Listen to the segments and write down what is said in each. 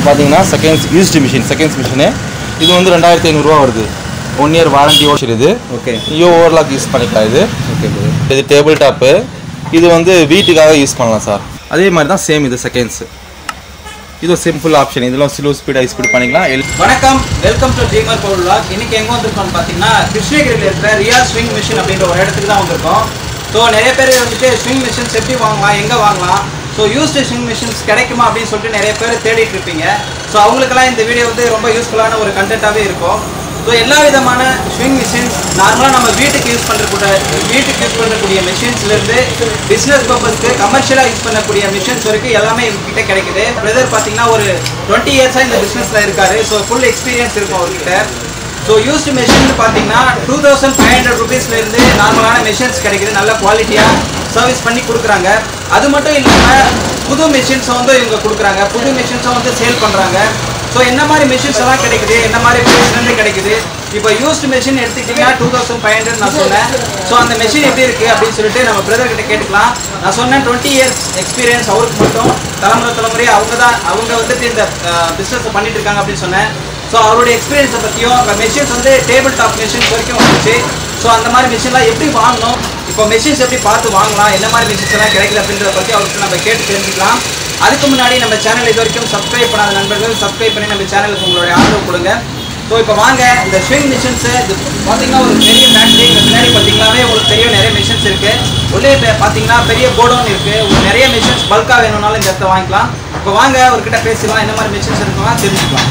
பார்த்தீங்கன்னா seconds used machine seconds machine இது வந்து ரெண்டாயிரத்தி ஐநூறுரூவா வருது ஒன் இயர் வாரண்டியோட இது ஓகே ஐயோ ஓவர்லாக் யூஸ் பண்ணிக்கலாம் இது ஓகே பிரதர் இது டேபிள் டாப்பு இது வந்து வீட்டுக்காக யூஸ் பண்ணலாம் சார் அதே மாதிரி தான் சேம் இது செகண்ட்ஸு இது சிம்பிள் ஆப்ஷன் இதெல்லாம் ஸ்லோ ஸ்பீட் ஹை ஸ்பீட் பண்ணிக்கலாம் எல் வணக்கம் welcome to dreamer power vlog இன்னைக்கு எங்க வந்திருக்கோம்னு பார்த்தீங்கன்னா கிருஷ்ணகிரியில் இருக்கிற ரியா ஸ்விங் மிஷின் அப்படின்ற ஒரு இடத்துக்கு தான் வந்திருக்கோம் ஸோ நிறைய பேர் வந்துட்டு ஸ்விங் மிஷின்ஸ் எப்படி வாங்கலாம் எங்கே வாங்கலாம் ஸோ யூஸ்டு ஸ்விங் மிஷின்ஸ் கிடைக்குமா அப்படின்னு சொல்லிட்டு நிறைய பேர் தேடிட்டு இருப்பீங்க ஸோ அவங்களுக்கெல்லாம் இந்த வீடியோ வந்து ரொம்ப யூஸ்ஃபுல்லான ஒரு கண்டென்ட்டாகவே இருக்கும் ஸோ எல்லா விதமான ஸ்விங் மிஷின்ஸ் நார்மலாக நம்ம வீட்டுக்கு யூஸ் பண்ணுறக்கூடிய வீட்டுக்கு யூஸ் பண்ணக்கூடிய மிஷின்ஸ்லேருந்து பிஸ்னஸ் பர்பஸ்க்கு கமர்ஷியலாக யூஸ் பண்ணக்கூடிய மிஷின்ஸ் வரைக்கும் எல்லாமே இவங்ககிட்ட கிடைக்குது பிரதர் பார்த்தீங்கன்னா ஒரு டுவெண்ட்டி இயர்ஸாக இந்த பிஸ்னஸில் இருக்காரு ஸோ ஃபுல் எக்ஸ்பீரியன்ஸ் இருக்கும் அவர்கிட்ட ஸோ யூஸ்டு மெஷின் பார்த்தீங்கன்னா டூ தௌசண்ட் ஃபைவ் ஹண்ட்ரட் ருபீஸ்லேருந்து நார்மலான மெஷின்ஸ் கிடைக்குது நல்ல குவாலிட்டியாக சர்வீஸ் பண்ணி கொடுக்குறாங்க அது மட்டும் இல்லாமல் புது மெஷின்ஸை வந்து இவங்க கொடுக்குறாங்க புது மெஷின்ஸை வந்து சேல் பண்ணுறாங்க ஸோ என்ன மாதிரி மெஷின்ஸ் எல்லாம் கிடைக்குது என்ன மாதிரி ப்ரைஸ்லேருந்து கிடைக்குது இப்போ யூஸ்டு மெஷின் எடுத்துக்கிட்டிங்கன்னா டூ தௌசண்ட் ஃபைவ் ஹண்ட்ரட் நான் சொன்னேன் ஸோ அந்த மெஷின் எப்படி இருக்குது அப்படின்னு சொல்லிட்டு நம்ம பிரதர் கிட்ட கேட்டுக்கலாம் நான் சொன்னேன் டுவெண்ட்டி இயர்ஸ் எக்ஸ்பீரியன்ஸ் அவருக்கு மட்டும் தலைமுறை தலைமுறை அவங்க தான் அவங்க வந்துட்டு இந்த பிஸ்னஸ் பண்ணிட்டு இருக்காங்க அப்படின்னு சொன்னேன் ஸோ அவருடைய எக்ஸ்பீரியன்ஸை பற்றியும் இப்போ மெஷின்ஸ் வந்து டேபிள் டாப் மெஷின்ஸ் வரைக்கும் வந்துச்சு ஸோ அந்த மாதிரி மிஷின்லாம் எப்படி வாங்கணும் இப்போ மெஷின்ஸ் எப்படி பார்த்து வாங்கலாம் என்ன மாதிரி மிஷின்ஸ் எல்லாம் கிடைக்குது அப்படின்றத பற்றி அவருக்கு நம்ம கேட்டு தெரிஞ்சுக்கலாம் அதுக்கு முன்னாடி நம்ம சேனல் இது வரைக்கும் சப்ஸ்கிரைப் பண்ணாத நண்பர்கள் சப்ஸ்கிரைப் பண்ணி நம்ம சேனலுக்கு உங்களுடைய ஆதரவு கொடுங்க ஸோ இப்போ வாங்க இந்த ஸ்விங் மிஷின்ஸு இது பார்த்தீங்கன்னா ஒரு பெரிய ஃபேக்ட்ரி இங்கே பின்னாடி பார்த்தீங்கன்னாவே உங்களுக்கு தெரியும் நிறைய மிஷின்ஸ் இருக்குது உள்ளே இப்போ பார்த்தீங்கன்னா பெரிய கோடவுன் இருக்குது உங்களுக்கு நிறைய மிஷின்ஸ் பல்காக வேணும்னாலும் இந்த இடத்த வாங்கிக்கலாம் இப்போ வாங்க அவர்கிட்ட பேசலாம் என்ன மாதிரி மிஷின்ஸ் இருக்கலாம் தெரிஞ்சுக்கலாம்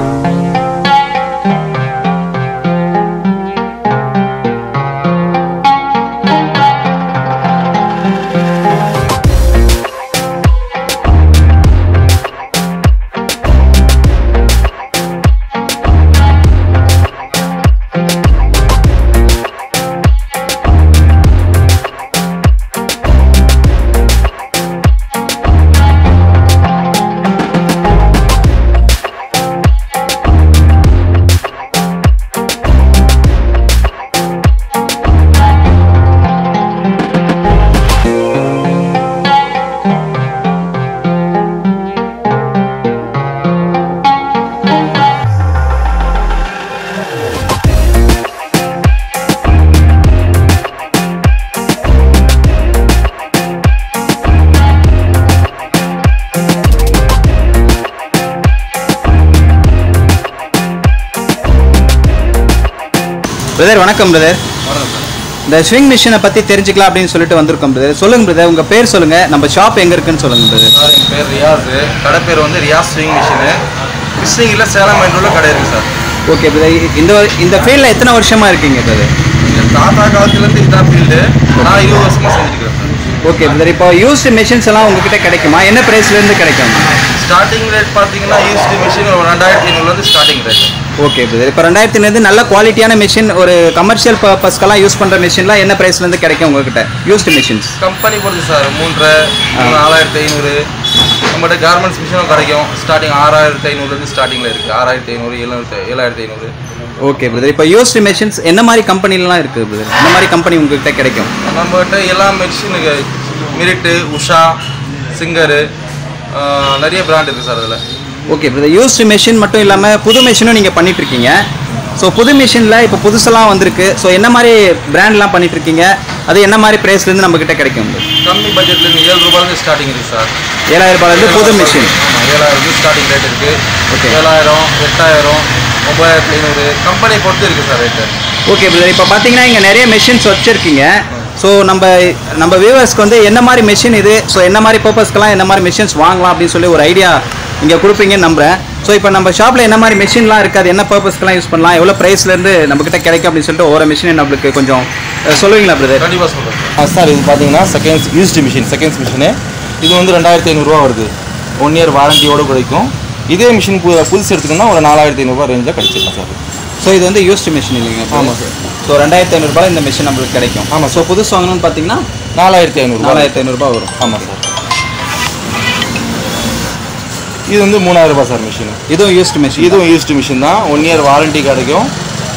பிரதர் வணக்கம் பிரதர் இந்த ஸ்விங் மிஷினை பற்றி தெரிஞ்சுக்கலாம் அப்படின்னு சொல்லிட்டு வந்திருக்கோம் பிரதர் சொல்லுங்க பிரதர் உங்கள் பேர் சொல்லுங்க நம்ம ஷாப் எங்கே இருக்குன்னு சொல்லுங்க பிரதர் சார் என் பேர் ரியாஸ் கடை பேர் வந்து ரியாஸ் ஸ்விங் மிஷினு கிருஷ்ணகிரியில் சேலம் மைண்டூரில் கடை இருக்குது சார் ஓகே பிரதர் இந்த இந்த ஃபீல்டில் எத்தனை வருஷமா இருக்கீங்க பிரதர் எங்கள் தாத்தா காலத்துலேருந்து இதுதான் ஃபீல்டு நான் இருபது வருஷமாக செஞ்சுருக்கிறேன் சார் ஓகே பிரதர் இப்போ யூஸ்டு மிஷின்ஸ் எல்லாம் உங்ககிட்ட கிடைக்குமா என்ன ப்ரைஸ்லேருந்து கிடைக்கும் ஸ்டார்டிங் ரேட் பார்த்தீங்கன்னா யூஸ்டு மிஷின் ஒரு ரெண்டாயிரத்தி ஐநூறுலேருந்து ஸ்டார்டிங் ரேட் ஓகே பிரதர் இப்போ ரெண்டாயிரத்துலேருந்து நல்ல குவாலிட்டியான மிஷின் ஒரு கமர்ஷியல் பர்பஸ்க்கெல்லாம் யூஸ் பண்ணுற மிஷின்லாம் என்ன ப்ரைஸ்லேருந்து கிடைக்கும் உங்ககிட்ட யூஸ்டு மிஷின்ஸ் கம்பெனி பொறுத்து சார் மூன்றரை நாலாயிரத்தி ஐநூறு நம்மகிட்ட கார்மெண்ட்ஸ் மிஷினும் கிடைக்கும் ஸ்டார்டிங் ஆறாயிரத்தி ஐநூறுலேருந்து ஸ்டார்டிங்கில் இருக்குது ஆறாயிரத்தி ஐநூறு ஏழாயிரத்தி ஏழாயிரத்தி ஐநூறு ஓகே பிரதர் இப்போ யூஸ்டு மிஷின்ஸ் என்ன மாதிரி கம்பெனிலாம் இருக்குது பிரதர் என்ன மாதிரி கம்பெனி உங்ககிட்ட கிடைக்கும் நம்மகிட்ட எல்லா மிஷினுக்கு மிரிட்டு உஷா சிங்கரு நிறைய பிராண்ட் இருக்குது சார் அதில் ஓகே பிரதர் யூஸ்டு மிஷின் மட்டும் இல்லாமல் புது மிஷினும் நீங்கள் பண்ணிட்டு இருக்கீங்க ஸோ புது மிஷினில் இப்போ புதுசெல்லாம் வந்திருக்கு ஸோ என்ன மாதிரி பிராண்ட்லாம் பண்ணிட்டு இருக்கீங்க அது என்ன மாதிரி ப்ரைஸ்லேருந்து நம்மக்கிட்ட கிடைக்கும் கம்மி பட்ஜெட்லேருந்து ஏழு ரூபாயிலேருந்து ஸ்டார்டிங் இருக்குது சார் ஏழாயிரம் ரூபாயிலேருந்து புது மிஷின் ஆமாம் ஏழாயிரம் ஸ்டார்டிங் ரேட் இருக்குது Okay. ஏழாயிரம் எட்டாயிரம் ஒம்பதாயிரத்தி ஐநூறு கம்பெனி பொறுத்து இருக்குது சார் ரேட்டு ஓகே பிரதர் இப்போ பார்த்தீங்கன்னா இங்கே நிறைய மெஷின்ஸ் வச்சுருக்கீங்க ஸோ நம்ம நம்ம வியூவர்ஸ்க்கு வந்து என்ன மாதிரி மெஷின் இது ஸோ என்ன மாதிரி பர்பஸ்க்கெல்லாம் என்ன மாதிரி மெஷின்ஸ் வாங்கலாம் அப்படின்னு சொல்லி ஒரு ஐடியா இங்கே கொடுப்பீங்கன்னு நம்புறேன் ஸோ இப்போ நம்ம ஷாப்பில் என்ன மாதிரி மெஷின்லாம் இருக்குது அது என்ன பர்பஸ்க்கெல்லாம் யூஸ் பண்ணலாம் எவ்வளோ ப்ரைஸ்லேருந்து நம்மக்கிட்ட கிடைக்கும் அப்படின்னு சொல்லிட்டு ஒவ்வொரு மிஷின் நம்மளுக்கு கொஞ்சம் அஹ், சொல்லுவீங்களா பிரதர் கண்டிப்பாக சொல்கிறேன் சார் சார் இது பார்த்தீங்கன்னா seconds used machine seconds machine இது வந்து ரெண்டாயிரத்தி ஐநூறுரூவா வருது ஒன் இயர் வாரண்டியோடு கிடைக்கும் இதே மிஷின் பு புதுசு எடுத்துக்கணும்னா ஒரு நாலாயிரத்தி ஐநூறுரூவா ரேஞ்சில் கிடைச்சிடலாம் சார் ஸோ இது வந்து யூஸ்டு மிஷின் இல்லைங்க ஆமாம் சார். ஸோ ரெண்டாயிரத்தி ஐநூறுபா இந்த மிஷின் நம்மளுக்கு கிடைக்கும் ஆமாம் ஸோ புதுசு வாங்கணும்னு பார்த்தீங்கன்னா நாலாயிரத்தி ஐநூறுரூவா நாலாயிரத்தி ஐநூறுபா வரும் ஆமாம் சார் இது வந்து மூணாயிரம் ரூபாய் சார் மிஷின் இதுவும் யூஸ்டு மிஷின் இதுவும் யூஸ்டு மிஷின் தான் ஒன் இயர் வாரண்டி கிடைக்கும்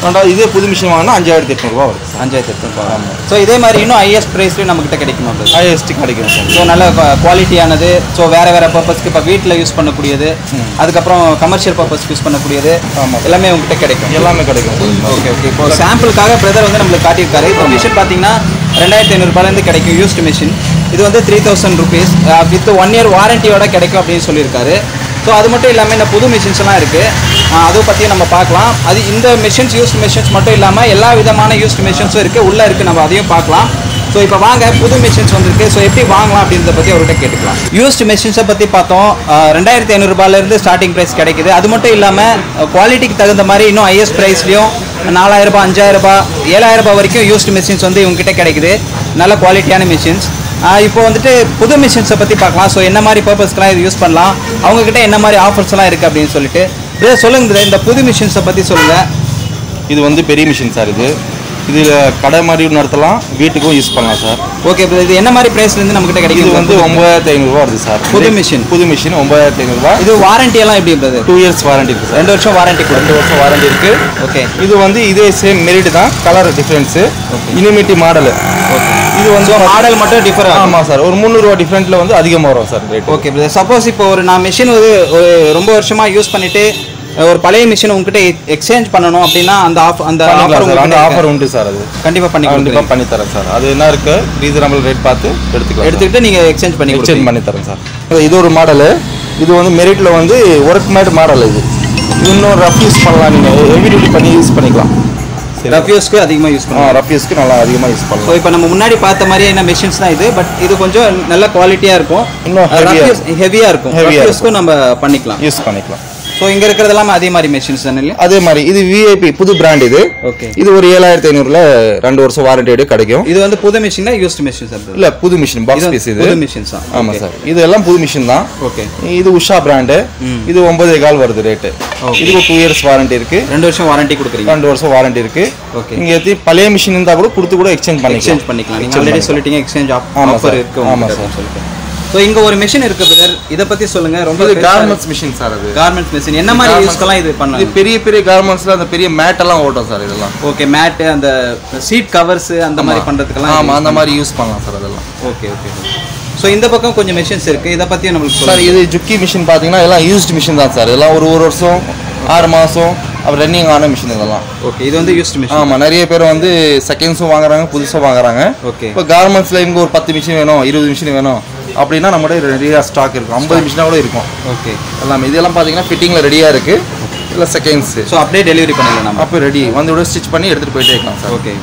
ரெண்டாவது இதே புது மிஷின் வாங்கினா அஞ்சாயிரத்தி எட்நூறுபா வரும் சார் அஞ்சாயிரத்தி எட்நூறு ஸோ இதே மாதிரி இன்னும் ஐஎஸ் ப்ரைஸ்லையும் நம்மக்கிட்ட கிடைக்குமா brother? ஐஎஸ்டி கிடைக்கும் சார் ஸோ நல்ல குவாலிட்டியானது ஸோ வேற வேற பர்பஸ்க்கு இப்போ வீட்டில் யூஸ் பண்ணக்கூடியது அதுக்கப்புறம் கமர்ஷியல் பர்பஸ்க்கு யூஸ் பண்ணக்கூடியது ஆமாம். எல்லாமே உங்ககிட்ட கிடைக்கும் எல்லாமே கிடைக்கும் சார் ஓகே ஓகே இப்போ சாம்பிளுக்காக பிரதர் வந்து நம்மளுக்கு காட்டியிருக்காரு இப்போ மிஷின் பார்த்தீங்கன்னா ரெண்டாயிரத்தி ஐநூறுபாலேருந்து கிடைக்கும் யூஸ்டு மிஷின் இது வந்து three thousand rupees with one year வாரண்டியோட கிடைக்கும் அப்படின்னு சொல்லியிருக்காரு ஸோ அது மட்டும் இல்லாமல் இந்த புது மிஷின்ஸ் எல்லாம் இருக்குது அதை பற்றியும் நம்ம பார்க்கலாம் அது இந்த மிஷின்ஸ் யூஸ்டு மிஷின்ஸ் மட்டும் இல்லாமல் எல்லா விதமான யூஸ்டு மிஷின்ஸும் இருக்குது உள்ளே இருக்குது நம்ம அதையும் பார்க்கலாம் ஸோ இப்போ வாங்க புது மிஷின்ஸ் வந்திருக்கு ஸோ எப்படி வாங்கலாம் அப்படின்றத பற்றி அவர்கிட்ட கேட்டுக்கலாம் யூஸ்டு மிஷின்ஸை பற்றி பார்த்தோம் அஹ், ரெண்டாயிரத்தி ஐநூறுரூபாலேருந்து ஸ்டார்டிங் ப்ரைஸ் கிடைக்குது அது மட்டும் இல்லாமல் குவாலிட்டிக்கு தகுந்த மாதிரி இன்னும் ஐஎஸ் ப்ரைஸ்லையும் நாலாயிரம் ரூபாய் அஞ்சாயிரம் ரூபாய் ஏழாயிரம் ரூபாய் வரைக்கும் யூஸ்டு மிஷின்ஸ் வந்து இவங்ககிட்ட கிடைக்குது நல்ல குவாலிட்டியான மிஷின்ஸ் இப்போ வந்துட்டு புது மிஷின்ஸை பற்றி பார்க்கலாம் ஸோ என்ன மாதிரி பர்பஸ்க்கெலாம் இது யூஸ் பண்ணலாம் அவங்கக்கிட்ட என்ன மாதிரி ஆஃபர்ஸ்லாம் இருக்குது அப்படின்னு சொல்லிட்டு இதை சொல்லுங்க brother, இந்த புது மிஷின்ஸை பற்றி சொல்லுங்கள் இது வந்து பெரிய மிஷின் சார் இது இதில் கடை மாதிரியும் நடத்தலாம் வீட்டுக்கும் யூஸ் பண்ணலாம் சார் ஓகே இது என்ன மாதிரி ப்ரைஸ்லேருந்து நம்மக்கிட்ட இது கிடைக்குது வந்து ஒன்பதாயிரத்தி ஐநூறுரூவா வருது சார் புது machine. புது மிஷின் ஒன்பதாயிரத்தி ஐநூறுரூவா இது வாரண்டி எல்லாம் எப்படி பிரதர் டூ இயர்ஸ் வாரண்டி இருக்குது சார் ரெண்டு வருஷம் வாரண்டி ரெண்டு கொடுத்து வருஷம் வாரண்டி இருக்குது ஓகே இது வந்து இதே சேம் மெரிட் தான் கலர் டிஃப்ரென்ஸு இனிமிட்டி மாடலு இது வந்து மாடல் மட்டும் டிஃபர் ஆகும் ஆமாம் சார் ஒரு முந்நூறுரூவா டிஃப்ரெண்ட்டில் வந்து அதிகமாக வரும் sir rate okay brother suppose இப்போ ஒரு நான் மிஷின் வந்து ஒரு ரொம்ப வருஷமா யூஸ் பண்ணிட்டு ஒரு பழைய மிஷின் உங்ககிட்ட எக்ஸ்சேஞ்ச் பண்ணணும் அப்படின்னா அந்த ஆஃப் அந்த பண்ணிக்கலாம் சார் அந்த ஆஃபர் ஆஃபர் உண்டு சார் அது கண்டிப்பா பண்ணி கண்டிப்பாக கொடுத்துருங்க பண்ணி தரேன் சார் அது என்ன இருக்கு ரீசனபிள் ரேட் பார்த்து எடுத்துக்கலாம் எடுத்துக்கிட்டு நீங்க எக்ஸ்சேஞ்ச் பண்ணி எக்ஸ்சேஞ்ச் பண்ணி தரேன் சார் இது ஒரு மாடலு இது வந்து மெரிட்டில் வந்து ஒர்க் மேட் மாடல் இது இது இன்னும் ரஃப் யூஸ் பண்ணலாம் நீங்கள் ஹெவி டியூட்டி பண்ணி யூஸ் பண்ணிக்கலாம் ரஃப்யூஸ்க்கு அதிகமா யூஸ் ஆ பண்ணுவோம் ரஃப் யூஸ்க்கு நல்லா அதிகமாக யூஸ் ஸோ பண்ணலாம் இப்போ நம்ம முன்னாடி பார்த்த மாதிரியே என்ன மிஷின்ஸ் தான் இது பட் இது கொஞ்சம் நல்ல குவாலிட்டியா இருக்கும் இன்னும் heavy-ஆ ஹெவியா இருக்கும் Heavy-ஆ ரஃப்யூஸ்க்கும் நம்ம பண்ணிக்கலாம் யூஸ் பண்ணிக்கலாம் ஸோ இங்க இருக்கிறது எல்லாமே அதே மாதிரி மிஷின்ஸ் தானே இல்லையா அதே மாதிரி இது விஐபி புது பிராண்ட் இது ஓகே இது ஒரு ஏழாயிரத்தி ஐநூறுல ரெண்டு வருஷம் வாரண்டியோட கிடைக்கும் இது வந்து புது மிஷின் தான் யூஸ்டு மிஷின்ஸ் அது இல்ல புது மிஷின் பாக்ஸ் பீஸ் இது புது மிஷின்ஸ் தான் ஆமா சார் இது எல்லாம் புது மிஷின் தான் ஓகே இது உஷா பிராண்டு இது ஒன்பதே கால் வருது ரேட்டு Okay. இதுக்கு டூ இயர்ஸ் வாரண்டி இருக்கு ரெண்டு வருஷம் வாரண்டி கொடுக்குறீங்க ரெண்டு வருஷம் வாரண்டி இருக்கு ஓகே இங்க எத்தி பழைய மிஷின் இருந்தா கூட கொடுத்து கூட எக்ஸ்சேஞ்ச் எக்ஸ்சேஞ்ச் பண்ணிக்கலாம் பண்ணிக்கலாம் நீங்க Exchange ஆல்ரெடி சொல்லிட்டீங்க எக்ஸ்சேஞ்ச் ஆமா ஆஃபர் sir. இருக்கு ஆமா உங்ககிட்ட sir. சொல்லிட்டு ஸோ இங்க ஒரு மிஷின் இருக்கு பிரதர் இத பத்தி சொல்லுங்க ரொம்ப இது கார்மெண்ட்ஸ் மிஷின் சார் அது கார்மெண்ட்ஸ் மிஷின் என்ன மாதிரி Garments. யூஸ்க்கெல்லாம் இது இது பண்ணலாம் பெரிய பெரிய கார்மெண்ட்ஸ்ல அந்த பெரிய மேட் எல்லாம் ஓட்டும் சார் இதெல்லாம் ஓகே மேட் அந்த சீட் கவர்ஸ் அந்த மாதிரி பண்றதுக்கெல்லாம் ஆமா அந்த மாதிரி யூஸ் பண்ணலாம் சார் அதெல்லாம் ஓகே ஓகே ஸோ இந்த பக்கம் கொஞ்சம் மிஷின்ஸ் இருக்கு இத பத்தி நம்மளுக்கு சார் சொல்லுங்க இது ஜுக்கி மிஷின் பார்த்தீங்கன்னா எல்லாம் யூஸ்டு மிஷின் தான் சார் இதெல்லாம் ஒரு ஒரு வருஷம் ஆறு மாதம் அப்புறம் ரன்னிங் ஆன மிஷின் இதெல்லாம் ஓகே இது வந்து யூஸ்டு மிஷின் ஆமாம் நிறைய பேர் வந்து செகண்ட்ஸும் வாங்குறாங்க புதுசாக வாங்குறாங்க ஓகே இப்போ கார்மெண்ட்ஸில் இங்கே ஒரு பத்து மிஷின் வேணும் இருபது மிஷின் வேணும் அப்படின்னா நம்மகிட்ட நிறைய ஸ்டாக் இருக்கும் ஐம்பது மிஷினாக கூட இருக்கும் ஓகே எல்லாமே இதெல்லாம் பார்த்தீங்கன்னா ஃபிட்டிங்கில் ரெடியாக இருக்குது இல்லை செகண்ட்ஸு ஸோ அப்படியே டெலிவரி பண்ணிடலாம் நம்ம அப்போ ரெடி வந்து விட ஸ்டிச் பண்ணி எடுத்துகிட்டு போயிட்டே இருக்கலாம் சார் ஓகே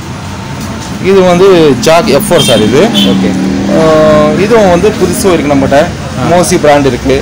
இது வந்து ஜாக் எஃப் ஃபோர் சார் இது ஓகே ஆஹ் இதுவும் வந்து புதுசும் இருக்குது நம்மகிட்ட மோசி பிராண்ட் இருக்குது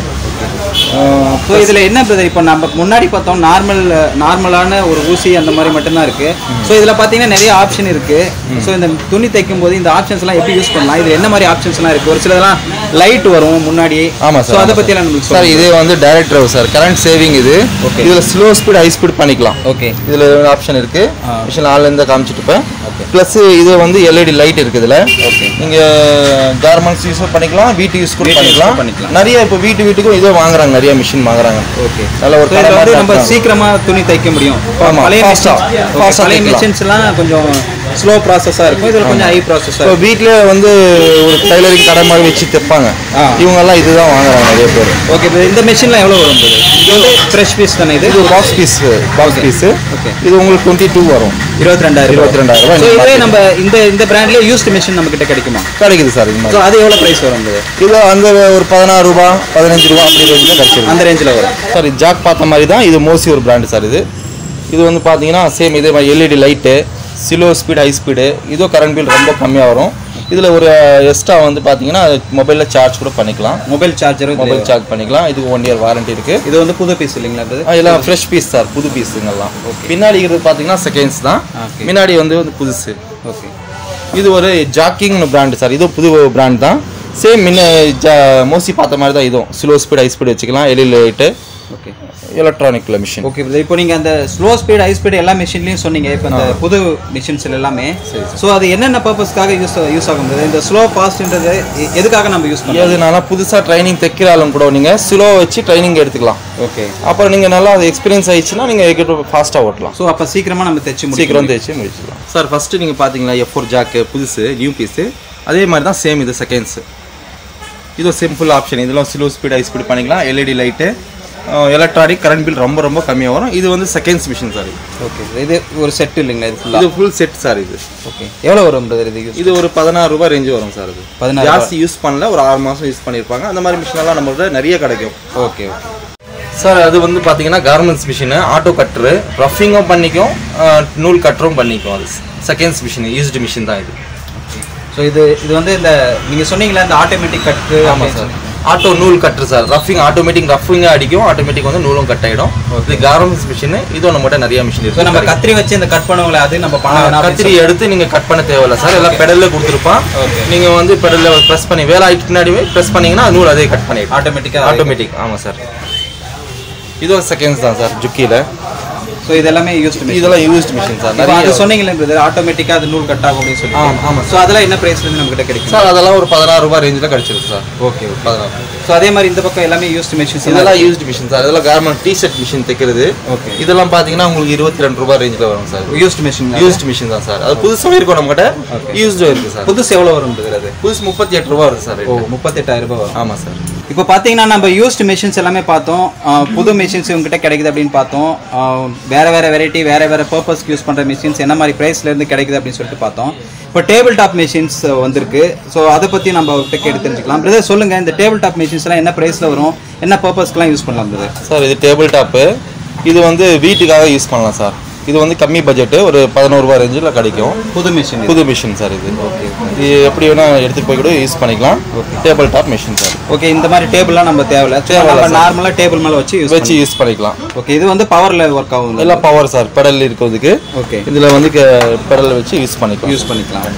ஸோ இதில் என்ன பிரதர் இப்போ நம்ம முன்னாடி பார்த்தோம் நார்மல் நார்மலான ஒரு ஊசி அந்த மாதிரி மட்டும்தான் இருக்கு ஸோ இதில் பார்த்தீங்கன்னா நிறைய ஆப்ஷன் இருக்கு ஸோ இந்த துணி தைக்கும் போது இந்த ஆப்ஷன்ஸ்லாம் எப்படி யூஸ் பண்ணலாம் இது என்ன மாதிரி ஆப்ஷன்ஸ்லாம் இருக்கு ஒரு சிலதெல்லாம் லைட் வரும் முன்னாடி ஆமாம் ஸோ சார் அதை பற்றியெல்லாம் நம்மளுக்கு சார் சொல்லுங்க இதே வந்து direct drive sir current saving இது Okay. இதில் ஸ்லோ ஸ்பீட் ஹை ஸ்பீட் பண்ணிக்கலாம் ஓகே இதில் ஆப்ஷன் இருக்கு ஆ. மிஷின் ஆன்ல இருந்து காமிச்சிட்டு இருப்பேன் Okay. ப்ளஸ் இது வந்து எல்இடி லைட் இருக்குது இதில் Okay. நீங்கள் கார்மெண்ட்ஸ் யூஸ் பண்ணிக்கலாம் வீட்டு யூஸ் கூட வீட்டு use பண்ணிக்கலாம் பண்ணிக்கலாம். நிறைய இப்போ வீட்டு வீட்டுக்கும் இதே வாங்குறாங்க நிறைய மிஷின் வாங்குறாங்க ஓகே நல்ல ஒரு ஸோ கடை இதில் வந்து மாதிரி நம்ம நடத்துறாங்க. சீக்கிரமா துணி தைக்க முடியும் இப்போ ஆமா, பழைய fast-ஆ, மிஷின்ஸ் fast-ஆ பழைய தைக்கலாம். மிஷின்ஸ்லாம் கொஞ்சம் ஸ்லோ ப்ராசஸாக இருக்கும் இதில் கொஞ்சம் ஹை ப்ராசஸாக இப்போ வீட்டிலே வந்து ஒரு டைலரிங் கடை மாதிரி வச்சு தைப்பாங்க ஆ. இவங்கெல்லாம் இதுதான் வாங்குறாங்க நிறைய பேர் ஓகே இப்போ இந்த மிஷினில் எவ்வளோ வரும் இது இது வந்து ஃப்ரெஷ் பீஸ் தானே இது இது box piece box Okay. Piece Okay. இது உங்களுக்கு டுவெண்ட்டி டூ வரும் இருபத்தி ரெண்டாயிரம் இருபத்தி ரெண்டாயிரம் ரூபாய் ஸோ நீங்க இதுவே market- நம்ம இந்த இந்த பிராண்ட்லேயே யூஸ்டு மிஷின் நம்ம கிட்ட கிடைக்குமா கிடைக்குது சார் இது ஸோ மாதிரி அது எவ்வளோ ப்ரைஸ் வரும் இது இது அந்த ஒரு பதினாறு ரூபா பதினஞ்சு ரூபா அப்படி ரேஞ்சில் கிடைச்சிருக்கு அந்த ரேஞ்சில் வரும் சார் இது ஜாக் பார்த்த மாதிரி தான் இது மோசி ஒரு பிராண்டு சார் இது இது வந்து பார்த்தீங்கன்னா சேம் இதே மாதிரி LED light slow speed high speed இதுவும் கரண்ட் பில் ரொம்ப கம்மியாக வரும் இதில் ஒரு எக்ஸ்ட்ரா வந்து பார்த்தீங்கன்னா மொபைலில் சார்ஜ் கூட பண்ணிக்கலாம் மொபைல் சார்ஜரும் மொபைல் சார்ஜ் பண்ணிக்கலாம் இதுக்கு ஒன் இயர் வாரண்டி இருக்குது இது வந்து புது பீஸ் இல்லைங்களா இது இதெல்லாம் ஃப்ரெஷ் பீஸ் சார் புது பீஸுங்கெல்லாம் பின்னாடி இருக்கிறது பார்த்தீங்கன்னா செகண்ட்ஸ் தான் Okay. முன்னாடி வந்து வந்து புதுசு ஓகே இது ஒரு ஜாக்கிங்னு பிராண்டு சார் இதுவும் புது பிராண்ட் தான் சேம் முன்ன ஜா மோசி பார்த்த மாதிரி தான் இதுவும் ஸ்லோ ஸ்பீட் ஹை ஸ்பீட் வச்சுக்கலாம் எலி லைட்டு ஓகே எலக்ட்ரானிக்கில் மிஷின் ஓகே இப்போ நீங்க அந்த ஸ்லோ ஸ்பீட் ஹை ஸ்பீட் எல்லா மிஷின்லயும் சொன்னீங்க இப்போ இந்த புது மிஷின்ஸ் எல்லாமே ஸோ அது என்னென்ன பர்பஸ்க்காக யூஸ் யூஸ் ஆகும் brother? இந்த ஸ்லோ ஃபாஸ்ட்ன்றது எதுக்காக நம்ம யூஸ் பண்ணுறோம் எதுனால புதுசாக ட்ரைனிங் தைக்கிறாலும் கூட நீங்கள் ஸ்லோ வச்சு ட்ரைனிங் எடுத்துக்கலாம் ஓகே அப்புறம் நீங்கள் நல்லா அது எக்ஸ்பீரியன்ஸ் ஆயிடுச்சுன்னா நீங்கள் ஃபாஸ்ட்டாக ஓட்டலாம் ஸோ அப்போ சீக்கிரமா நம்ம தைச்சு முடியும் சீக்கிரம் தேய்ச்சி முடிச்சிடலாம் சார் ஃபஸ்ட்டு நீங்கள் பார்த்தீங்களா எஃப் ஃபோர் ஜாக்கு புதுசு நியூ பீஸு அதே மாதிரி தான் சேம் இது செகண்ட்ஸு இது சிம்பிள் ஆப்ஷன் இதெல்லாம் ஸ்லோ ஸ்பீட் ஹை ஸ்பீட் பண்ணிக்கலாம் LED light electronic current bill ரொம்ப ரொம்ப கம்மியாக வரும் இது வந்து செகண்ட்ஸ் மிஷின் சார் இது ஓகே இது ஒரு செட் இல்லைங்களா இது ஃபுல்லாக இது ஃபுல் செட் சார் இது ஓகே எவ்வளோ வரும் brother இது யூஸ் இது ஒரு பதினாறு ரூபாய் ரேஞ்சு வரும் சார் இது 16 ஜாஸ்தி யூஸ் பண்ணல ஒரு ஆறு மாதம் யூஸ் பண்ணியிருப்பாங்க அந்த மாதிரி மிஷின் எல்லாம் நம்மள்ட்ட நிறைய கிடைக்கும் ஓகே ஓகே சார் அது வந்து பார்த்தீங்கன்னா கார்மெண்ட்ஸ் மிஷினு ஆட்டோ கட்ரு ரஃபிங்கும் பண்ணிக்கும் அஹ், நூல் கட்டரும் பண்ணிக்கும் அது செகண்ட்ஸ் மிஷின் யூஸ்டு மிஷின் தான் இது ஸோ இது இது வந்து இந்த நீங்க சொன்னீங்களா இந்த ஆட்டோமேட்டிக் கட்டு ஆமாம் சார் ஆட்டோ நூல் கட்டுரு சார் ரஃபிங் ஆட்டோமேட்டிக் ரஃபிங்காக அடிக்கும் ஆட்டோமேட்டிக் வந்து நூலும் கட் ஆகிடும் இது கார்மெண்ட்ஸ் மிஷின் இதுவும் நம்மகிட்ட நிறைய மிஷின் ஸோ நம்ம இருக்கு கத்திரி வச்சு இந்த கட் பண்ணுவோங்களே அது நம்ம பண்ண வேணாம் அப்படின்னு கத்திரி எடுத்து நீங்கள் கட் பண்ண தேவையில்ல சார் எல்லாம் பெடலில் கொடுத்துருப்பான் Okay. நீங்கள் வந்து பெடலில் ப்ரெஸ் பண்ணி வேலை ஆகிட்டு பின்னாடியே ப்ரெஸ் பண்ணீங்கன்னா நூல் அதே கட் பண்ணிடும் ஆட்டோமேட்டிக்காக ஆட்டோமேட்டிக் ஆமாம் சார் இதுவும் செகண்ட்ஸ் தான் சார் ஜுக்கியில் ஸோ இது எல்லாமே யூஸ் இதெல்லாம் யூஸ்ட் மிஷின் சார் இப்போ நிறைய அது சொன்னீங்களே பிரதர் ஆட்டோமேட்டிக்காக அது நூல் கட் ஆகும் அப்படின்னு சொல்லி ஆமாம் ஆமாம் ஸோ அதெல்லாம் என்ன ப்ரைஸ்லேருந்து நம்ம கிட்ட கிடைக்கும் சார் அதெல்லாம் ஒரு பதினாறு ரூபாய் ரேஞ்சில் கிடச்சிருக்கு சார் ஓகே ஓகே பதினாறு ஸோ அதே மாதிரி இந்த பக்கம் எல்லாமே யூஸ்ட் மிஷின்ஸ் இதெல்லாம் யூஸ்ட் மிஷின் சார் இதெல்லாம் கார்மெண்ட் டிஷர்ட் மிஷின் தைக்கிறது ஓகே இதெல்லாம் பார்த்தீங்கன்னா உங்களுக்கு இருபத்தி ரெண்டு ரூபாய் ரேஞ்சில் வரும் sir used machine used machine தான் சார் அது புதுசாக இருக்கும் நம்மகிட்ட யூஸ்டும் இருக்குது சார் புதுசு எவ்வளோ வரும் பிரதர் அது புதுசு முப்பத்தி எட்டு ரூபா வருது சார் ஓ முப்பத்தெட்டாயிரம் ரூபாய் வரும் ஆமாம் சார் இப்போ பார்த்தீங்கன்னா நம்ம யூஸ்ட் மிஷின்ஸ் எல்லாமே பார்த்தோம் ஆஹ் புது மிஷின்ஸ் உங்ககிட்ட கிடைக்குது அப்படின்னு பார்த்தோம் ஆஹ் வேற வேற வெரைட்டி வேற வேற பர்பஸ்க்கு யூஸ் பண்ணுற மிஷின்ஸ் என்ன மாதிரி priceல இருந்து கிடைக்குது அப்படின்னு சொல்லிட்டு பார்த்தோம் இப்போ டேபிள் டாப் மிஷின்ஸ் வந்திருக்கு ஸோ அதை பற்றி நம்ம அவர்கிட்ட கேட்டு தெரிஞ்சுக்கலாம் பிரதர் சொல்லுங்கள் இந்த டேபிள் டாப் மிஷின்ஸ் எல்லாம் என்ன ப்ரைஸில் வரும் என்ன பர்பஸ்க்குலாம் யூஸ் பண்ணலாம் பிரதர் சார் இது டேபிள் டாப்பு இது வந்து வீட்டுக்காக யூஸ் பண்ணலாம் சார் இது வந்து கம்மி பட்ஜெட்டு ஒரு பதினோரு ரூபாய் ரேஞ்சில் கிடைக்கும் புது மிஷின் புது மிஷின் சார் இது இது எப்படி வேணால் எடுத்துகிட்டு போய் கூட யூஸ் பண்ணிக்கலாம் table top machine sir okay இந்த மாதிரி டேபிள்லாம் நம்ம தேவையில்ல தேவையில்ல நம்ம sir. நார்மலாக டேபிள் மேலே வச்சு யூஸ் வச்சு யூஸ் பண்ணிக்கலாம் ஓகே இது வந்து பவரில் ஒர்க் ஆகும் எல்லாம் பவர் சார் பெடல் இருக்கிறதுக்கு ஓகே இதில் வந்து பெடல் வச்சு யூஸ் பண்ணிக்கலாம் யூஸ் பண்ணிக்கலாம்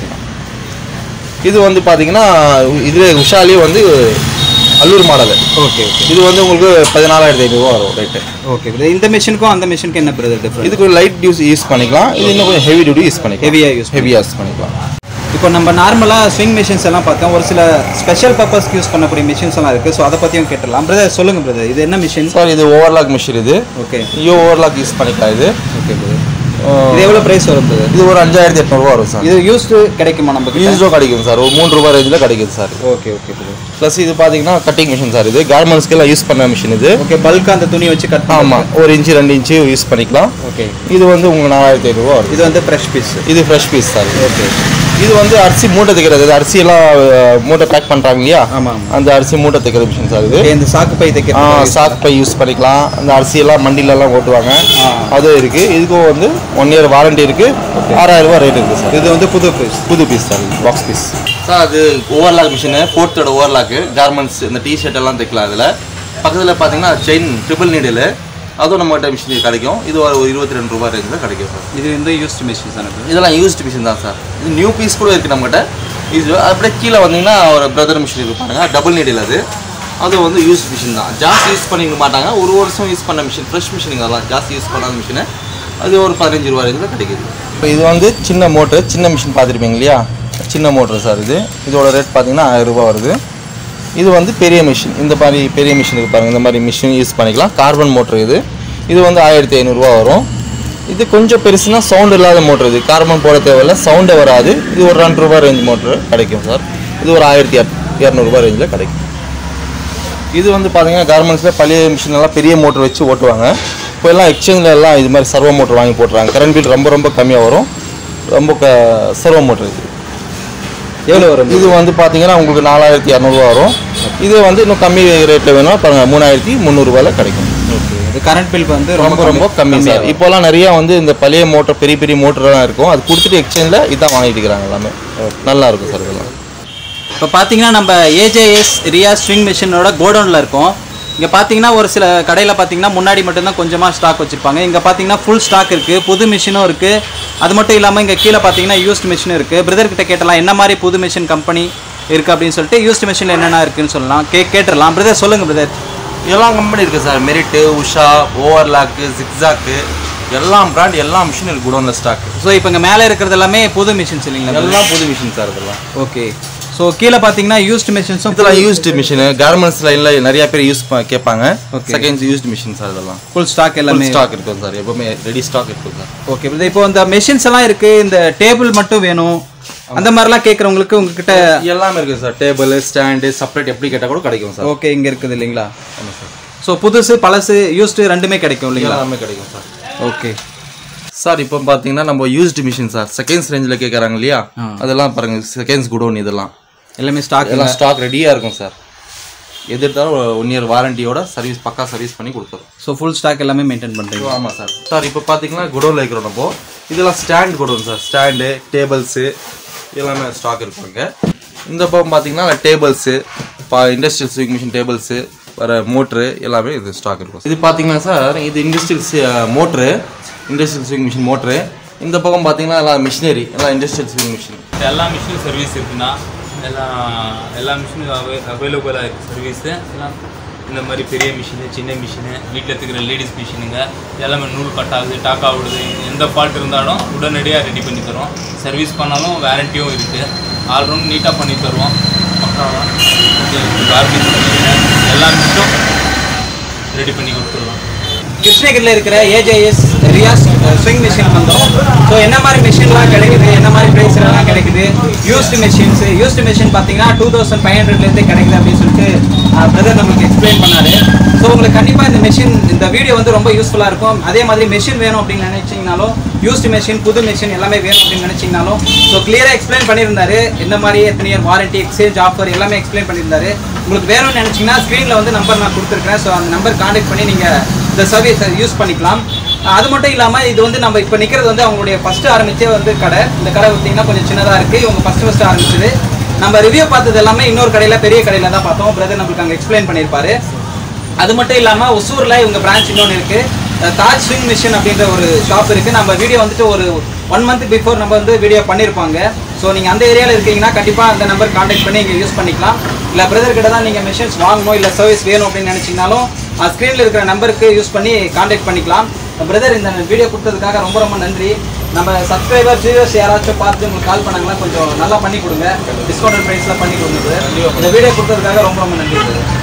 இது வந்து பார்த்தீங்கன்னா இதுவே உஷாலேயே வந்து அல்லூர் மாடல் ஓகே ஓகே இது வந்து உங்களுக்கு பதினாலாயிரத்தி ஐநூறுரூவா வரும் ரேட்டு ஓகே பிரதர் இந்த மிஷினுக்கும் அந்த மிஷினுக்கும் என்ன பிரதர் டிஃப்ரெண்ட் இதுக்கு லைட் யூஸ் யூஸ் பண்ணிக்கலாம் இது இன்னும் கொஞ்சம் ஹெவி டியூட்டி யூஸ் பண்ணிக்கலாம் ஹெவியாக யூஸ் ஹெவியாக யூஸ் பண்ணிக்கலாம் இப்போ நம்ம நார்மலாக ஸ்விங் மிஷின்ஸ் எல்லாம் பார்த்தோம் ஒரு சில ஸ்பெஷல் பர்பஸ்க்கு யூஸ் பண்ணக்கூடிய மிஷின்ஸ் எல்லாம் இருக்குது ஸோ அதை பற்றியும் கேட்டுடலாம் பிரதர் சொல்லுங்கள் பிரதர் இது என்ன மிஷின் சார் இது ஓவர்லாக் மிஷின் இது ஓகே ஐயோ ஓவர்லாக் யூஸ் பண்ணிக்கலாம் இது ஓகே பிரதர் அஹ் இது எவ்வளோ ப்ரைஸ் வரும் பிரதர் இது ஒரு அஞ்சாயிரத்தி எட்நூறுபா வரும் சார் இது யூஸ்டு கிடைக்குமா நமக்கு யூஸ்டோ கிடைக்கும் சார் ஒரு மூணு ரூபா ரேஞ்சில் கிடைக்குது sir okay okay brother plus இது பார்த்தீங்கன்னா கட்டிங் மிஷின் சார் இது கார்மெண்ட்ஸ்க்கெல்லாம் யூஸ் பண்ண மிஷின் இது ஓகே பல்காக அந்த துணி வச்சு கட் ஆமாம் ஒரு இன்ச்சு ரெண்டு இன்ச்சு யூஸ் பண்ணிக்கலாம் ஓகே இது வந்து உங்களுக்கு நாலாயிரத்தி ஐநூறுரூவா வருது இது வந்து ஃப்ரெஷ் பீஸ் இது ஃப்ரெஷ் பீஸ் சார் ஓகே இது வந்து அரிசி மூட்டை தைக்கிறது இது அரிசியெல்லாம் அஹ், மூட்டை பேக் பண்ணுறாங்க இல்லையா ஆமாம் அந்த அரிசி மூட்டை தைக்கிற மிஷின் சார் இது ஓகே இந்த சாக்கு பை ஆ, தைக்கிறது சாக்கு பை யூஸ் பண்ணிக்கலாம் அந்த அரிசியெல்லாம் மண்டிலெல்லாம் ஓட்டுவாங்க ஆ. அதுவும் இருக்குது இதுக்கும் வந்து ஒன் இயர் வாரண்டி இருக்குது ஆறாயிரம் ரூபாய் ரேட் இருக்குது சார் இது வந்து புது பீஸ் புது piece sir box piece sir அது ஓவர்லாக் மிஷினு ஃபோர்த்தோட ஓவர்லாக்கு கார்மெண்ட்ஸ் இந்த டிஷர்ட் எல்லாம் தைக்கலாம் அதில் பக்கத்தில் பார்த்தீங்கன்னா செயின் ட்ரிபிள் நீடில் அதுவும் நம்மகிட்ட மிஷின் கிடைக்கும் இது ஒரு இருபத்தி ரெண்டு ரூபாய் ரேஞ்சில் கிடைக்கும் சார் இது வந்து யூஸ்டு மிஷின்ஸ் எனக்கு இதெல்லாம் யூஸ்டு மிஷின் தான் சார் இது நியூ பீஸ் கூட இருக்குது நம்மகிட்ட இது அப்படியே கீழே வந்தீங்கன்னா ஒரு பிரதர் மிஷின் இருப்பாங்க டபுள் நீடில் அது அது வந்து யூஸ் மிஷின் தான் ஜாஸ்தி யூஸ் பண்ணிக்க மாட்டாங்க ஒரு வருஷம் யூஸ் பண்ண மிஷின் ஃப்ரெஷ் மிஷின் அதெல்லாம் ஜாஸ்தி யூஸ் பண்ணாத மிஷினு அது ஒரு பதினஞ்சு ரூபா ரேஞ்சில் கிடைக்குது இப்போ இது வந்து சின்ன மோட்ரு சின்ன மிஷின் பார்த்துருப்பீங்க இல்லையா சின்ன மோட்ரு சார் இது இதோட ரேட் பார்த்தீங்கன்னா ஆயிரம் ரூபாய் வருது இது வந்து பெரிய மிஷின் இந்த மாதிரி பெரிய மிஷினுக்கு பாருங்கள் இந்த மாதிரி மிஷின் யூஸ் பண்ணிக்கலாம் கார்பன் மோட்ரு இது இது வந்து ஆயிரத்தி ஐநூறுரூவா வரும் இது கொஞ்சம் பெருசுனா சவுண்ட் இல்லாத மோட்ரு இது கார்பன் போட தேவையில்ல சவுண்டே வராது இது ஒரு ரெண்டு ரூபா ரேஞ்ச் மோட்ரு கிடைக்கும் சார் இது ஒரு ஆயிரத்தி இரநூறுபா ரேஞ்சில் கிடைக்கும் இது வந்து பார்த்தீங்கன்னா கார்மெண்ட்ஸில் பழைய மிஷின் எல்லாம் பெரிய மோட்டர் வச்சு ஓட்டுவாங்க இப்போ எல்லாம் எக்ஸ்சேஞ்சில் எல்லாம் இது மாதிரி சர்வோ மோட்டர் வாங்கி போட்டுறாங்க கரண்ட் பில் ரொம்ப ரொம்ப கம்மியாக வரும் ரொம்ப க சர்வோ மோட்டர் இது எவ்வளோ வரும் இது வந்து பார்த்தீங்கன்னா உங்களுக்கு நாலாயிரத்தி இரநூறுவா வரும் இது வந்து இன்னும் கம்மி ரேட்டில் வேணும் பாருங்க மூணாயிரத்தி முந்நூறுரூவாயில் கிடைக்கும் இது கரண்ட் பில் வந்து ரொம்ப ரொம்ப கம்மி சார் இப்போலாம் நிறைய வந்து இந்த பழைய மோட்டர் பெரிய பெரிய மோட்டர்லாம் இருக்கும் அது கொடுத்துட்டு எக்ஸ்சேஞ்சில் இதான் வாங்கிட்டு இருக்கிறாங்க எல்லாமே நல்லா இருக்கும் சார் இதெல்லாம் இப்போ பார்த்தீங்கன்னா நம்ம ஏஜேஎஸ் ரியா ஸ்விங் மிஷினோட கோடவுனில் இருக்கோம் இங்கே பார்த்தீங்கன்னா ஒரு சில கடையில் பார்த்தீங்கன்னா முன்னாடி மட்டும்தான் கொஞ்சமாக ஸ்டாக் வச்சுருப்பாங்க இங்கே பார்த்தீங்கன்னா ஃபுல் ஸ்டாக் இருக்குது புது மிஷினும் இருக்குது அது மட்டும் இல்லாமல் இங்கே கீழே பார்த்தீங்கன்னா யூஸ்ட் மிஷினும் இருக்குது பிரதர் கிட்ட கேட்டலாம் என்ன மாதிரி புது மிஷின் கம்பெனி இருக்குது அப்படின்னு சொல்லிட்டு யூஸ்ட் மிஷினில் என்னென்ன இருக்குன்னு சொல்லலாம் கே கேட்டுடலாம் பிரதர் சொல்லுங்கள் பிரதர் எல்லாம் கம்பெனி இருக்குது sir merit Usha overlock zigzag எல்லாம் பிராண்ட் எல்லா மிஷின் இருக்குது குடோனில் ஸ்டாக் ஸோ இப்போ இங்கே மேலே இருக்கிறது எல்லாமே புது மிஷின்ஸ் இல்லைங்களா எல்லாம் புது மிஷின் சார் இதெல்லாம் ஓகே ஸோ கீழே பார்த்தீங்கன்னா யூஸ்டு மிஷின்ஸும் இதெல்லாம் யூஸ்டு மிஷின் கார்மெண்ட்ஸ் லைனில் நிறைய பேர் யூஸ் கேட்பாங்க Okay. Seconds used machine sir இதெல்லாம் ஃபுல் ஸ்டாக் எல்லாமே ஸ்டாக் இருக்கும் சார் எப்பவுமே ரெடி ஸ்டாக் இருக்கும் சார் ஓகே பிரதர் இப்போ இந்த மெஷின்ஸ் எல்லாம் இருக்கு இந்த டேபிள் மட்டும் வேணும் அந்த மாதிரிலாம் கேட்குறவங்களுக்கு உங்ககிட்ட எல்லாமே இருக்குது சார் டேபிள் ஸ்டாண்டு செப்பரேட் எப்படி கேட்டால் கூட கிடைக்கும் சார் ஓகே இங்கே இருக்குது இல்லைங்களா ஆமாம் சார் ஸோ புதுசு பழசு யூஸ்டு ரெண்டுமே கிடைக்கும் இல்லைங்களா எல்லாமே கிடைக்கும் சார் ஓகே சார் இப்போ பார்த்தீங்கன்னா நம்ம யூஸ்டு மிஷின் சார் செகண்ட்ஸ் ரேஞ்சில் கேட்குறாங்க இல்லையா அதெல்லாம் பாருங்க செகண்ட்ஸ் குடோன் இதெல்லாம் எல்லாமே ஸ்டாக் எல்லாம் ஸ்டாக் ரெடியாக இருக்கும் சார் எது எடுத்தாலும் ஒன் இயர் வாரண்டியோட சர்வீஸ் பக்கா சர்வீஸ் பண்ணி கொடுத்துரும் ஸோ ஃபுல் ஸ்டாக் எல்லாமே மெயின்டைன் பண்ணுறீங்க ஆமாம் சார் சார் இப்போ பார்த்தீங்கன்னா குடோனில் இருக்கிறோம் நம்ம இதெல்லாம் stand godown sir stand tables எல்லாமே ஸ்டாக் இருக்குங்க இந்த பக்கம் பார்த்தீங்கன்னா டேபிள்ஸு பா இண்டஸ்ட்ரியல் ஸ்விங் மிஷின் டேபிள்ஸு வர மோட்ரு எல்லாமே இது ஸ்டாக் இருக்கும் இது பார்த்தீங்கன்னா சார் இது industrial motor industrial sewing machine motor இந்த பக்கம் பார்த்தீங்கன்னா எல்லாம் மிஷினரி எல்லாம் இண்டஸ்ட்ரியல் ஸ்விங் மிஷின் எல்லா மிஷினும் சர்வீஸ் இருக்குண்ணா எல்லாம் எல்லா மிஷினும் அவை அவைலபிளாக இருக்குது சர்வீஸு எல்லாம் இந்த மாதிரி பெரிய மிஷினு சின்ன மிஷினு வீட்டில் இருக்கிற லேடிஸ் மிஷினுங்க எல்லாமே நூல் கட் ஆகுது டாக் ஆகுது எந்த ஃபால்ட் இருந்தாலும் உடனடியாக ரெடி பண்ணி தருவோம் சர்வீஸ் பண்ணாலும் வேரண்டியும் இருக்குது ஆல்ரவுண்ட் நீட்டாக பண்ணி தருவோம் பக்காவாக கார்பிஸ் மிஷினு எல்லா மிஷினும் ரெடி பண்ணி கொடுத்துருவோம் கிருஷ்ணகிரியில் இருக்கிற ஏஜேஎஸ் ரியாஸ் ஸ்விங் மிஷின் வந்தோம் ஸோ என்ன மாதிரி மிஷின்லாம் கிடைக்குது என்ன மாதிரி ப்ரைஸ்லாம் கிடைக்குது யூஸ்டு மிஷின்ஸ் யூஸ்டு மிஷின் பார்த்தீங்கன்னா டூ தௌசண்ட் ஃபைவ் ஹண்ட்ரட்லேருந்து கிடைக்குது அப்படின்னு சொல்லிட்டு பிரதர் நம்மளுக்கு எக்ஸ்பிளைன் பண்ணாரு ஸோ உங்களுக்கு கண்டிப்பாக இந்த மிஷின் இந்த வீடியோ வந்து ரொம்ப யூஸ்ஃபுல்லாக இருக்கும் அதே மாதிரி மிஷின் வேணும் அப்படின்னு நினைச்சீங்கனாலும் யூஸ்டு மிஷின் புது மிஷின் எல்லாமே வேணும் அப்படின்னு நினைச்சீங்கனாலும் ஸோ கிளியராக எக்ஸ்பிளைன் பண்ணியிருந்தாரு இந்த மாதிரி எத்தனை இயர் வாரண்டி எக்ஸ்சேஞ்ச் ஆஃபர் எல்லாமே எக்ஸ்பிளைன் பண்ணியிருந்தாரு உங்களுக்கு வேணும்னு நினச்சிங்கன்னா ஸ்க்ரீனில் வந்து நம்பர் நான் கொடுத்துருக்கேன் ஸோ அந்த நம்பர் காண்டாக்ட் பண்ணி நீங்கள் இந்த சர்வீஸை யூஸ் பண்ணிக்கலாம் அஹ் அது மட்டும் இல்லாமல் இது வந்து நம்ம இப்போ நிற்கிறது வந்து அவங்களுடைய ஃபஸ்ட்டு ஆரம்பிச்சே வந்து கடை இந்த கடை பார்த்தீங்கன்னா கொஞ்சம் சின்னதாக இருக்குது இவங்க ஃபஸ்ட்டு ஃபஸ்ட்டு ஆரம்பிச்சது நம்ம ரிவ்யூ பார்த்தது எல்லாமே இன்னொரு கடையில் பெரிய கடையில் தான் பார்த்தோம் பிரதர் நம்மளுக்கு அங்கே எக்ஸ்பிளைன் பண்ணியிருப்பாரு அது மட்டும் இல்லாமல் ஒசூரில் இவங்க பிரான்ச் இன்னொன்று இருக்குது தாஜ் ஸ்விங் மிஷின் அப்படின்ற ஒரு ஷாப் இருக்குது நம்ம வீடியோ வந்துட்டு ஒரு ஒன் மந்த் பிஃபோர் நம்ம வந்து வீடியோ பண்ணியிருப்பாங்க ஸோ நீங்கள் அந்த ஏரியாவில் இருக்கீங்கன்னா கண்டிப்பாக அந்த நம்பர் காண்டாக்ட் பண்ணி இங்கே யூஸ் பண்ணிக்கலாம் இல்லை பிரதர் கிட்ட தான் நீங்கள் மிஷின்ஸ் வாங்கணும் இல்லை சர்வீஸ் வேணும் அப்படின்னு நினச்சிங்கனாலும் ஸ்க்ரீனில் இருக்கிற நம்பருக்கு யூஸ் பண்ணி காண்டாக்ட் பண்ணிக்கலாம் பிரதர் இந்த வீடியோ கொடுத்ததுக்காக ரொம்ப ரொம்ப நன்றி நம்ம சப்ஸ்கிரைபர் வியூவர்ஸ் யாராச்சும் பார்த்து உங்களுக்கு கால் பண்ணாங்கன்னா கொஞ்சம் நல்லா பண்ணி கொடுங்க டிஸ்கவுண்ட் ப்ரைஸில் பண்ணி கொடுங்க brother. இந்த வீடியோ கொடுத்ததுக்காக ரொம்ப ரொம்ப நன்றி brother.